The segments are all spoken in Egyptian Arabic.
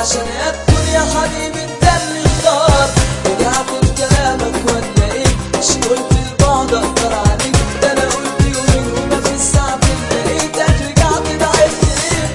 عشان ادخل يا حبيبي انت اللي اختار رجعت بكلامك ولا ايه مش قلت البعد اقدر عليك ده انا قلت يومين وما في الساعة لقيتك رجعت ضعفت ليه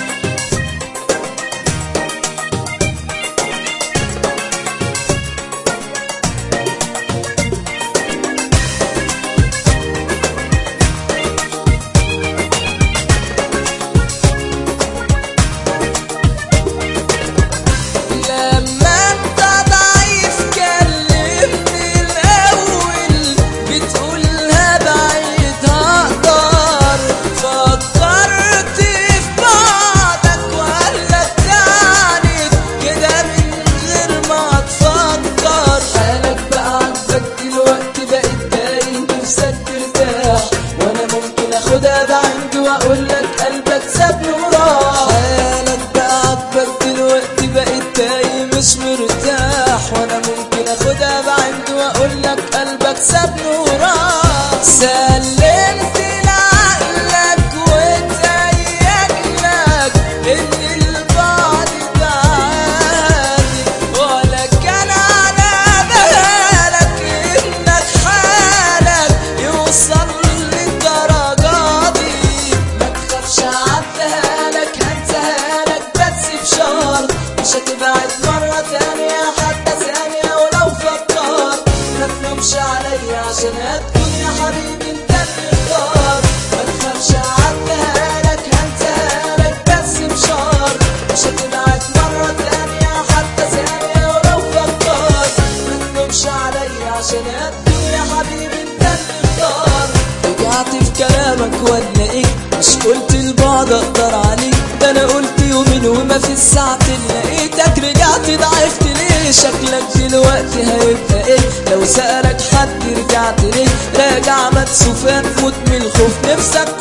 لما انت ضعيف كلمني الاول بتقولها بعيد هقدر فكرت في بعدك ولا تعاند كده من غير ما تفكر حالك بقى عندك دلوقتي بقيت تايه نفسك ترتاح وانا ممكن اخدها بعند واقول لك قلبك سابني وراح حالك بقى عاجبك دلوقتي بقيت تايه مش مرتاح وانا ممكن اخدها بعند واقول لك قلبك سابني وراح سلمت لعقلك وتهيأ لك ان البعد ده عادي ولا كان على بالك انك حالك يوصل للدرجة دي ما تخافش عدها لك هنساها لك بس بشرط مش هتبعد مرة تانية حتى ثانية ولو فكرت ما تلومش عليا عشان هتكون يا حبيبي انت اللي اختار ما تخافش عدها لك هنساها لك بس بشرط مش هتبعد مرة تانية حتى ثانية ولو فكرت ما تلومش عليا عشان هتكون يا حبيبي انت اللي اختار رجعت في كلامك ولا ايه مش قلت البعد اقدر عليك ده انا قلت يومين وما في الساعتين لقيتك رجعت ضعفت ليه شكلك دلوقتي هيبقى ايه لو سألك حد رجعت ليه راجع مكسوف هتموت من الخوف نفسك